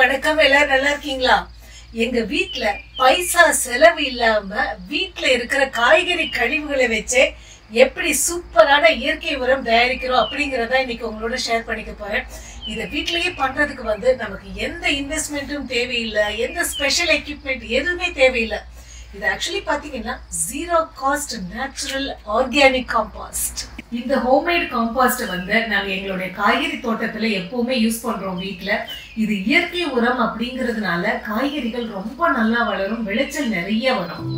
வணக்கம் எல்லாரும் நல்லா இருக்கீங்களா எங்க வீட்ல பைசா செலவு இல்லாம வீட்ல இருக்கிற காய்கறி கழிவுகளை வச்சே எப்படி சூப்பரான இயற்கை உரம் தயாரிக்கிறோம் அப்படிங்கறத இன்னைக்கு உங்களோட ஷேர் பண்ணிக்க போறேன் இதை வீட்லயே பண்றதுக்கு வந்து நமக்கு எந்த இன்வெஸ்ட்மெண்ட்டும் தேவையில்லை எந்த ஸ்பெஷல் எக்யூப்மெண்ட் எதுவுமே தேவையில்லை இது ஆக்சுவலி பாத்தீங்கன்னா zero cost natural organic compost இந்த ஹோம்மேட் காம்பாஸ்ட் வந்து நாங்க எங்களுடைய காய்கறி தோட்டத்துல எப்பவுமே யூஸ் பண்றோம் வீட்ல இது இயற்கை உரம் அப்படிங்கிறதுனால காய்கறிகள் ரொம்ப நல்லா வளரும் விளைச்சல் நிறைய வரும்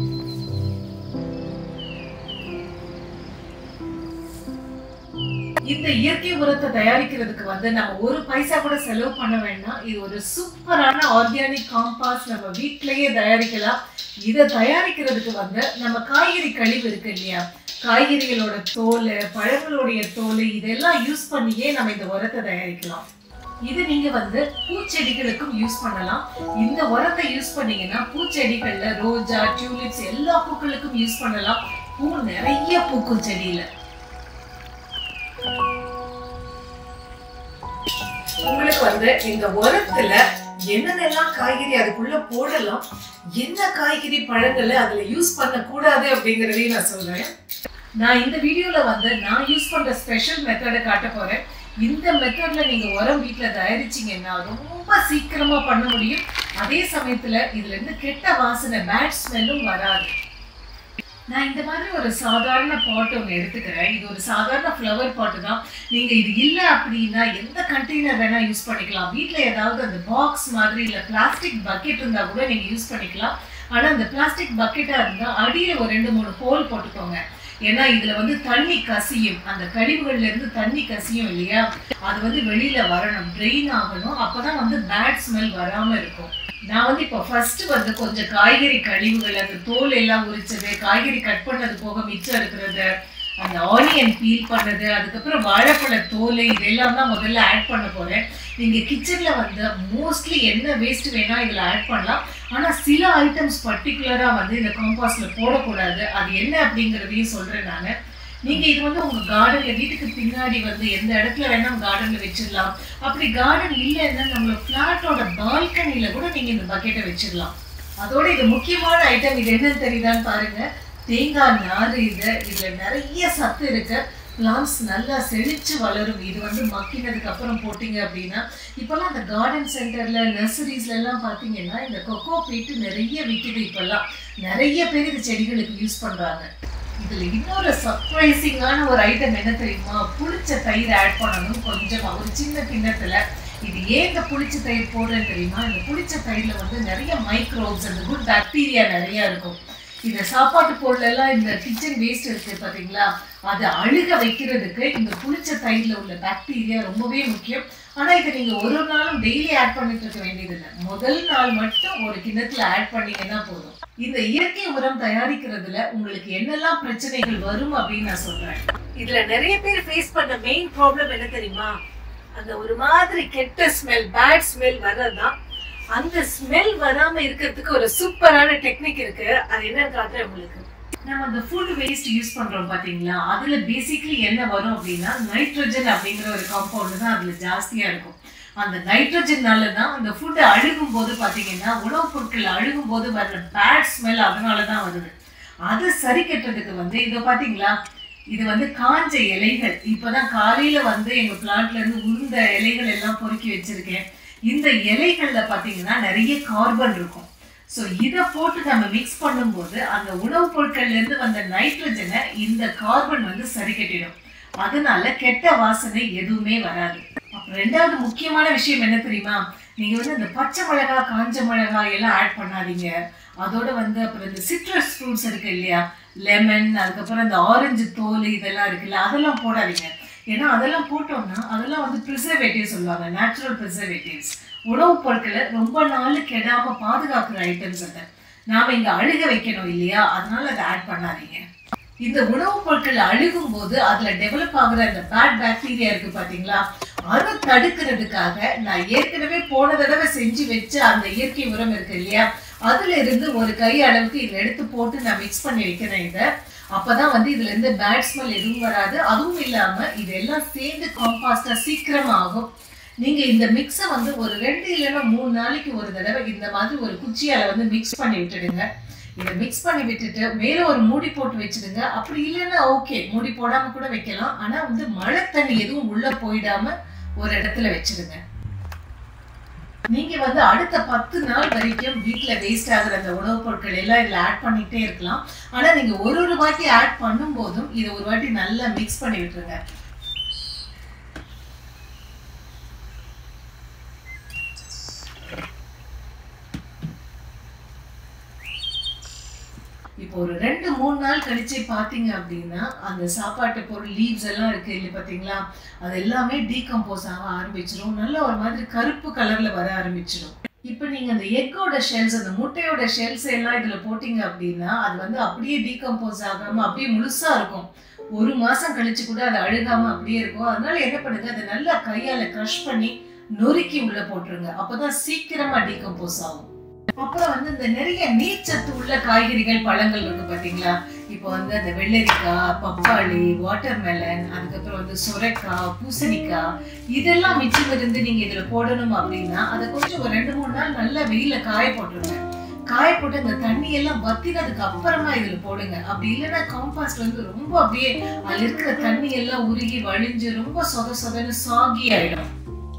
இந்த இயற்கை உரத்தை தயாரிக்கிறதுக்கு வந்து நம்ம ஒரு பைசா கூட செலவு பண்ண வேண்டாம் இது ஒரு சூப்பரான ஆர்கானிக் காம்பாஸ்ட் நம்ம வீட்லயே தயாரிக்கலாம் இதை தயாரிக்கிறதுக்கு வந்து நம்ம காய்கறி கழிவு இருக்கு இல்லையா காய்கறிகளோட தோல் பழங்களுடைய தோல் இதெல்லாம் யூஸ் பண்ணியே நம்ம இந்த உரத்தை தயாரிக்கலாம் இது நீங்க வந்து பூச்செடிகளுக்கும் யூஸ் பண்ணலாம் இந்த உரத்தை யூஸ் பண்ணீங்கன்னா பூச்செடிகள்ல ரோஜா டியூலிப்ஸ் எல்லா பூக்களுக்கும் யூஸ் பண்ணலாம் பூ நிறைய பூக்கும் செடியில உங்களுக்கு வந்து இந்த உரத்துல என்னென்னலாம் காய்கறி அதுக்குள்ள போடலாம் என்ன காய்கறி பழங்களை அதுல யூஸ் பண்ண கூடாது அப்படிங்கறதையும் நான் சொல்றேன் நான் இந்த வீடியோல வந்து நான் யூஸ் பண்ற ஸ்பெஷல் மெத்தடை காட்ட போறேன் இந்த மெத்தட்ல நீங்க உரம் வீட்ல தயாரிச்சீங்கன்னா ரொம்ப சீக்கிரமா பண்ண முடியும் அதே சமயத்துல இதுல இருந்து கெட்ட வாசனை பேட் ஸ்மெல்லும் வராது நான் இந்த மாதிரி ஒரு சாதாரண பாட் ஒன்று எடுத்துக்கிறேன் இது ஒரு சாதாரண ஃப்ளவர் பாட்டு தான் நீங்க இது இல்லை அப்படின்னா எந்த கண்டெய்னர் வேணா யூஸ் பண்ணிக்கலாம் வீட்ல ஏதாவது அந்த பாக்ஸ் மாதிரி இல்ல பிளாஸ்டிக் பக்கெட் இருந்தா கூட நீங்க யூஸ் பண்ணிக்கலாம் ஆனா அந்த பிளாஸ்டிக் பக்கெட்டா இருந்தா அடியில ஒரு ரெண்டு மூணு ஹோல் போட்டுக்கோங்க ஏன்னா இதுல வந்து தண்ணி கசியும் அந்த கழிவுகள்ல இருந்து தண்ணி கசியும் இல்லையா அது வந்து வெளியில வரணும் ட்ரெயின் ஆகணும் அப்பதான் வந்து பேட் ஸ்மெல் வராம இருக்கும் நான் வந்து இப்போ ஃபர்ஸ்ட் வந்து கொஞ்சம் காய்கறி கழிவுகள் அந்த தோல் எல்லாம் உரிச்சது காய்கறி கட் பண்ணது போக மிச்சம் இருக்கிறது அந்த ஆனியன் பீல் பண்ணது அதுக்கப்புறம் வாழைப்பழ தோல் இதெல்லாம் தான் முதல்ல ஆட் பண்ண போறேன் நீங்க கிச்சன்ல வந்து மோஸ்ட்லி என்ன வேஸ்ட் வேணா இதுல ஆட் பண்ணலாம் ஆனா சில ஐட்டம்ஸ் பர்டிகுலரா வந்து இந்த காம்பாஸ்ட்ல போடக்கூடாது அது என்ன அப்படிங்கறதையும் சொல்றேன் நான் நீங்க இது வந்து உங்க கார்டன்ல வீட்டுக்கு பின்னாடி வந்து எந்த இடத்துல வேணா கார்டன்ல வச்சிடலாம் அப்படி கார்டன் இல்லைன்னா நம்மளோட பிளாட்டோட பால்கனில கூட நீங்க இந்த பக்கெட்டை வச்சிடலாம் அதோட இது முக்கியமான ஐட்டம் இது என்னன்னு தெரியுதான்னு பாருங்க தேங்காய் நார் இது இதுல நிறைய சத்து இருக்கு பிளான்ஸ் நல்லா செழிச்சு வளரும் இது வந்து மக்கினதுக்கு அப்புறம் போட்டீங்க அப்படின்னா இப்பெல்லாம் அந்த கார்டன் சென்டர்ல நர்சரிஸ்ல எல்லாம் பாத்தீங்கன்னா இந்த கொக்கோ பீட்டு நிறைய விற்கிது இப்பெல்லாம் நிறைய பேர் இது செடிகளுக்கு யூஸ் பண்றாங்க இதுல இன்னொரு சர்ப்ரைசிங்கான ஒரு ஐட்டம் என்ன தெரியுமா புளிச்ச தயிர் ஆட் பண்ணணும் கொஞ்சமா ஒரு சின்ன கிண்ணத்துல இது ஏன் இந்த புளிச்ச தயிர் போடுறேன்னு தெரியுமா இந்த புளிச்ச தயிர்ல வந்து நிறைய மைக்ரோப்ஸ் அந்த குட் பாக்டீரியா நிறைய இருக்கும் இந்த சாப்பாட்டு பொருள் எல்லாம் இந்த கிச்சன் வேஸ்ட் இருக்கு பாத்தீங்களா அதை அழுக வைக்கிறதுக்கு இந்த புளிச்ச தயிர்ல உள்ள பாக்டீரியா ரொம்பவே முக்கியம் ஆனா இதை நீங்க ஒரு நாளும் டெய்லி ஆட் பண்ணிட்டு இருக்க வேண்டியதில்லை முதல் நாள் மட்டும் ஒரு கிண்ணத்துல ஆட் பண்ணீங்கன்னா போதும் இந்த இயற்கை உரம் தயாரிக்கிறதுல உங்களுக்கு என்னெல்லாம் பிரச்சனைகள் வரும் அப்படின்னு நான் சொல்றேன் இதுல நிறைய பேர் ஃபேஸ் பண்ண மெயின் ப்ராப்ளம் என்ன தெரியுமா அந்த ஒரு மாதிரி கெட்ட ஸ்மெல் பேட் ஸ்மெல் வர்றதுதான் அந்த ஸ்மெல் வராம இருக்கிறதுக்கு ஒரு சூப்பரான டெக்னிக் இருக்கு அது என்னன்னு காட்டுறேன் உங்களுக்கு நம்ம அந்த ஃபுட் வேஸ்ட் யூஸ் பண்றோம் பாத்தீங்களா அதுல பேசிக்லி என்ன வரும் அப்படின்னா நைட்ரஜன் அப்படிங்கிற ஒரு காம்பவுண்ட் தான் அதுல ஜாஸ்தியா இருக்கும் அந்த நைட்ரஜன்னால தான் அந்த ஃபுட் அழுகும் போது பாத்தீங்கன்னா உணவுப் பொருட்கள் அழுகும் போது வர்ற பேட் ஸ்மெல் அதனால தான் வருது அது சரி கட்டுறதுக்கு வந்து இதை பாத்தீங்களா இது வந்து காஞ்ச இலைகள் இப்பதான் காலையில வந்து எங்க பிளான்ட்ல இருந்து உருந்த இலைகள் எல்லாம் பொறுக்கி வச்சிருக்கேன் இந்த இலைகள்ல பாத்தீங்கன்னா நிறைய கார்பன் இருக்கும் ஸோ இதை போட்டு நம்ம மிக்ஸ் பண்ணும்போது அந்த உணவுப் பொருட்கள்ல இருந்து வந்த நைட்ரஜனை இந்த கார்பன் வந்து சரி கட்டிடும் அதனால கெட்ட வாசனை எதுவுமே வராது அப்புறம் ரெண்டாவது முக்கியமான விஷயம் என்ன தெரியுமா நீங்க வந்து இந்த பச்சை மிளகா காஞ்ச மிளகா எல்லாம் ஆட் பண்ணாதீங்க அதோட வந்து அப்புறம் இந்த சிட்ரஸ் ஃப்ரூட்ஸ் இருக்கு இல்லையா லெமன் அதுக்கப்புறம் இந்த ஆரஞ்சு தோல் இதெல்லாம் இருக்குல்ல அதெல்லாம் போடாதீங்க ஏன்னா அதெல்லாம் போட்டோம்னா அதெல்லாம் வந்து ப்ரிசர்வேட்டிவ் சொல்லுவாங்க நேச்சுரல் ப்ரிசர்வேட்டிவ்ஸ் உணவுப் பொருட்களை ரொம்ப நாள் கெடாம பாதுகாக்கிற ஐட்டம்ஸ் அதை நாம இங்க அழுக வைக்கணும் இல்லையா அதனால அதை ஆட் பண்ணாதீங்க இந்த உணவுப் பொருட்கள் அழுகும் போது அதுல டெவலப் ஆகுற அந்த பேட் பாக்டீரியா இருக்கு பாத்தீங்களா அதை தடுக்கிறதுக்காக நான் ஏற்கனவே போன தடவை செஞ்சு வச்ச அந்த இயற்கை உரம் இருக்கு இல்லையா அதுல இருந்து ஒரு கை அளவுக்கு இதை எடுத்து போட்டு நான் மிக்ஸ் பண்ணி வைக்கிறேன் இதை அப்பதான் வந்து இதுல இருந்து பேட் ஸ்மெல் எதுவும் வராது அதுவும் இல்லாம இதெல்லாம் சேர்ந்து காம்பாஸ்டா சீக்கிரமா ஆகும் நீங்க இந்த மிக்ஸை வந்து ஒரு ரெண்டு இல்லைன்னா மூணு நாளைக்கு ஒரு தடவை இந்த மாதிரி ஒரு குச்சியால வந்து மிக்ஸ் பண்ணி விட்டுடுங்க இதை மிக்ஸ் பண்ணி விட்டுட்டு மேல ஒரு மூடி போட்டு வச்சிடுங்க அப்படி இல்லைன்னா ஓகே மூடி போடாம கூட வைக்கலாம் ஆனா வந்து மழை தண்ணி எதுவும் உள்ள போயிடாம ஒரு இடத்துல வச்சிடுங்க நீங்க வந்து அடுத்த பத்து நாள் வரைக்கும் வீட்ல வேஸ்ட் ஆகுற அந்த உணவுப் பொருட்கள் எல்லாம் இதுல ஆட் பண்ணிட்டே இருக்கலாம் ஆனா நீங்க ஒரு ஒரு வாட்டி ஆட் பண்ணும் போதும் இதை ஒரு வாட்டி நல்லா மிக்ஸ் பண்ணி விட்டுருங்க இப்போ ஒரு ரெண்டு மூணு நாள் கழிச்சு பாத்தீங்க அப்படின்னா அந்த சாப்பாட்டு பொருள் லீவ்ஸ் எல்லாம் இருக்கு இல்லை பாத்தீங்களா அது எல்லாமே டீகம்போஸ் ஆக ஆரம்பிச்சிடும் நல்ல ஒரு மாதிரி கருப்பு கலர்ல வர ஆரம்பிச்சிடும் இப்போ நீங்க அந்த எக்கோட ஷெல்ஸ் அந்த முட்டையோட ஷெல்ஸ் எல்லாம் இதுல போட்டீங்க அப்படின்னா அது வந்து அப்படியே டீகம்போஸ் ஆகாம அப்படியே முழுசா இருக்கும் ஒரு மாசம் கழிச்சு கூட அது அழுகாம அப்படியே இருக்கும் அதனால என்ன பண்ணுங்க அதை நல்லா கையால க்ரஷ் பண்ணி நொறுக்கி உள்ள போட்டுருங்க அப்பதான் சீக்கிரமா டீகம்போஸ் ஆகும் அப்புறம் வந்து இந்த நிறைய நீர்ச்சத்து உள்ள காய்கறிகள் பழங்கள் இருக்கு பாத்தீங்களா இப்போ வந்து அந்த வெள்ளரிக்காய் பப்பாளி வாட்டர்மெலன் அதுக்கப்புறம் வந்து சுரைக்காய் பூசணிக்காய் இதெல்லாம் மிச்சம் இருந்து நீங்க இதுல போடணும் அப்படின்னா அதை கொஞ்சம் ஒரு ரெண்டு மூணு நாள் நல்லா வெயில காய போட்டுருங்க காய போட்டு அந்த தண்ணி எல்லாம் வத்தினதுக்கு அப்புறமா இதுல போடுங்க அப்படி இல்லைன்னா காம்பாஸ்ட் வந்து ரொம்ப அப்படியே அதுல இருக்கிற தண்ணி எல்லாம் உருகி வழிஞ்சு ரொம்ப சொத சொதன்னு சாகி ஆயிடும்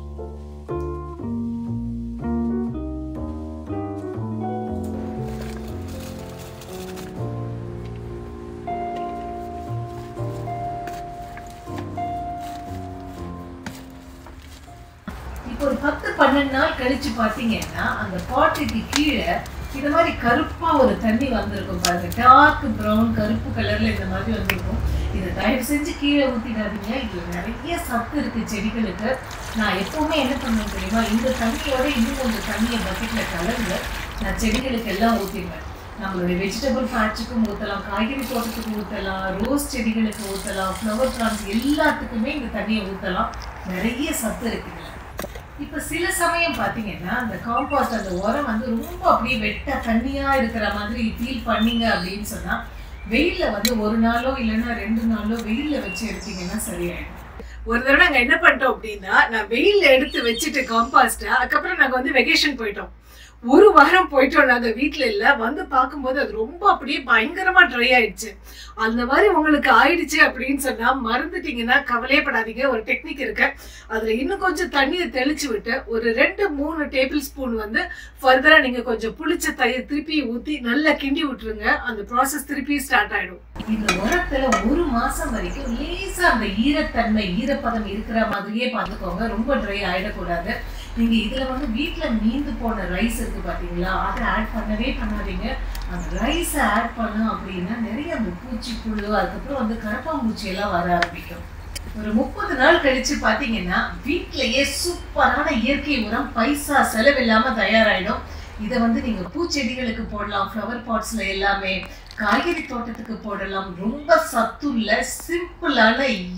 இப்போ ஒரு பத்து பன்னெண்டு நாள் கழிச்சு பாத்தீங்கன்னா அந்த பாட்டுக்கு கீழே இந்த மாதிரி கருப்பா ஒரு தண்ணி வந்திருக்கும் பாருங்க டார்க் ப்ரௌன் கருப்பு கலர்ல இந்த மாதிரி வந்திருக்கும் இதை தயவு செஞ்சு கீழே ஊத்திடாதீங்க இதுல நிறைய சத்து இருக்கு செடிகளுக்கு நான் எப்பவுமே என்ன பண்ணுவேன் தெரியுமா இந்த தண்ணியோட இன்னும் கொஞ்சம் தண்ணியை பக்கெட்ல கலந்து நான் செடிகளுக்கு எல்லாம் ஊத்திடுவேன் நம்மளுடைய வெஜிடபிள் பேட்சுக்கும் ஊற்றலாம் காய்கறி தோட்டத்துக்கு ஊற்றலாம் ரோஸ் செடிகளுக்கு ஊற்றலாம் ஃப்ளவர் பிளான்ஸ் எல்லாத்துக்குமே இந்த தண்ணியை ஊற்றலாம் நிறைய சத்து இருக்குதுல இப்ப சில சமயம் பாத்தீங்கன்னா அந்த காம்பாஸ்ட் அந்த உரம் வந்து ரொம்ப அப்படியே வெட்ட தண்ணியா இருக்கிற மாதிரி ஃபீல் பண்ணீங்க அப்படின்னு சொன்னா வெயில்ல வந்து ஒரு நாளோ இல்லைன்னா ரெண்டு நாளோ வெயில்ல வச்சு எடுத்தீங்கன்னா சரியாயிடும் ஒரு தடவை நாங்க என்ன பண்ணிட்டோம் அப்படின்னா நான் வெயில்ல எடுத்து வச்சுட்டு காம்பாஸ்ட அதுக்கப்புறம் நாங்க வந்து வெகேஷன் போயிட்டோம் ஒரு வாரம் போயிட்டோம் நாங்க வீட்ல இல்ல வந்து பார்க்கும்போது அது ரொம்ப அப்படியே பயங்கரமா ட்ரை ஆயிடுச்சு அந்த மாதிரி உங்களுக்கு ஆயிடுச்சு அப்படின்னு சொன்னா மறந்துட்டீங்கன்னா கவலையப்படாதீங்க ஒரு டெக்னிக் இருக்கு அதுல இன்னும் கொஞ்சம் தண்ணியை தெளிச்சு விட்டு ஒரு ரெண்டு மூணு டேபிள் ஸ்பூன் வந்து ஃபர்தரா நீங்க கொஞ்சம் புளிச்ச தயிர் திருப்பி ஊத்தி நல்லா கிண்டி விட்டுருங்க அந்த ப்ராசஸ் திருப்பி ஸ்டார்ட் ஆயிடும் இந்த உரத்துல ஒரு மாசம் வரைக்கும் லேசா அந்த ஈரத்தன்மை ஈரப்பதம் இருக்கிற மாதிரியே பார்த்துக்கோங்க ரொம்ப ட்ரை ஆயிடக்கூடாது நீங்க இதுல வந்து வீட்ல மீந்து போன ரைஸ் இருக்கு பாத்தீங்களா அதை ஆட் பண்ணவே பண்ணாதீங்க அந்த ரைஸை ஆட் பண்ணோம் அப்படின்னா நிறைய அந்த பூச்சி புழு அதுக்கப்புறம் வந்து கரப்பாம்பூச்சி எல்லாம் வர ஆரம்பிக்கும் ஒரு முப்பது நாள் கழிச்சு பாத்தீங்கன்னா வீட்லயே சூப்பரான இயற்கை உரம் பைசா செலவில்லாம தயாராயிடும் இதை வந்து நீங்க பூச்செடிகளுக்கு போடலாம் ஃப்ளவர் பாட்ஸ்ல எல்லாமே காய்கறி தோட்டத்துக்கு போடலாம் ரொம்ப சத்துள்ள சிம்பிளான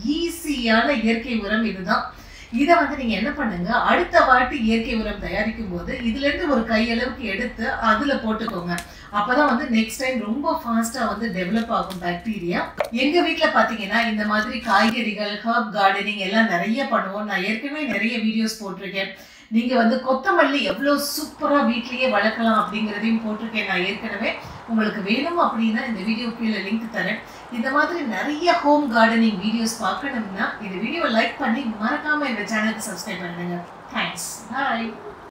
ஈஸியான இயற்கை உரம் இதுதான் இதை வந்து நீங்க என்ன பண்ணுங்க அடுத்த வாட்டி இயற்கை உரம் தயாரிக்கும் போது இதுல இருந்து ஒரு கையளவுக்கு எடுத்து அதுல போட்டுக்கோங்க அப்பதான் வந்து நெக்ஸ்ட் டைம் ரொம்ப ஃபாஸ்டா வந்து டெவலப் ஆகும் பாக்டீரியா எங்க வீட்ல பாத்தீங்கன்னா இந்த மாதிரி காய்கறிகள் ஹர்ப் கார்டனிங் எல்லாம் நிறைய பண்ணுவோம் நான் ஏற்கனவே நிறைய வீடியோஸ் போட்டிருக்கேன் நீங்க வந்து கொத்தமல்லி எவ்வளவு சூப்பரா வீட்லயே வளர்க்கலாம் அப்படிங்கிறதையும் போட்டிருக்கேன் நான் ஏற்கனவே உங்களுக்கு வேணும் அப்படின்னா இந்த வீடியோ கீழே லிங்க் தரேன் இந்த மாதிரி நிறைய ஹோம் கார்டனிங் வீடியோஸ் பார்க்கணும்னா இந்த வீடியோ லைக் பண்ணி மறக்காம இந்த சேனலுக்கு சப்ஸ்கிரைப் பண்ணுங்க தேங்க்ஸ் பாய்